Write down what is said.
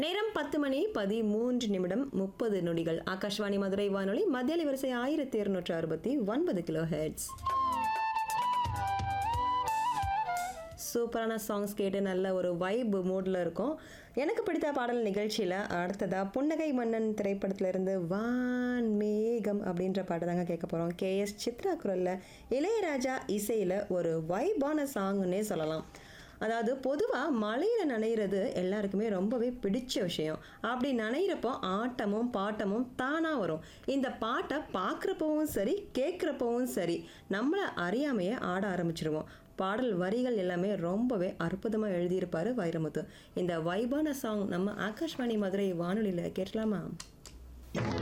நேரம் பத்து மணி பதிமூன்று நிமிடம் முப்பது நொடிகள் ஆகாஷ்வாணி மதுரை வானொலி மத்திய வரிசை ஆயிரத்தி இருநூற்று அறுபத்தி ஒன்பது கிலோ ஹெட்ஸ் சூப்பரான சாங்ஸ் கேட்டு நல்ல ஒரு வைப் மூடில் இருக்கும் எனக்கு பிடித்த பாடல் நிகழ்ச்சியில் அடுத்ததாக புன்னகை மன்னன் திரைப்படத்திலிருந்து வான் மேகம் அப்படின்ற பாட்டு தாங்க கேட்க போகிறோம் கேஎஸ் சித்ரா குரலில் இளையராஜா இசையில் ஒரு வைபான சாங்னே சொல்லலாம் அதாவது பொதுவாக மழையில் நனைகிறது எல்லாருக்குமே ரொம்பவே பிடிச்ச விஷயம் அப்படி நனைகிறப்போ ஆட்டமும் பாட்டமும் தானாக வரும் இந்த பாட்டை பார்க்குறப்பவும் சரி கேட்குறப்பவும் சரி நம்மளை அறியாமையே ஆட ஆரம்பிச்சிருவோம் பாடல் வரிகள் எல்லாமே ரொம்பவே அற்புதமாக எழுதியிருப்பாரு வைரமுத்து இந்த வைபான சாங் நம்ம ஆகாஷ்வாணி மதுரை வானொலியில் கேட்கலாமா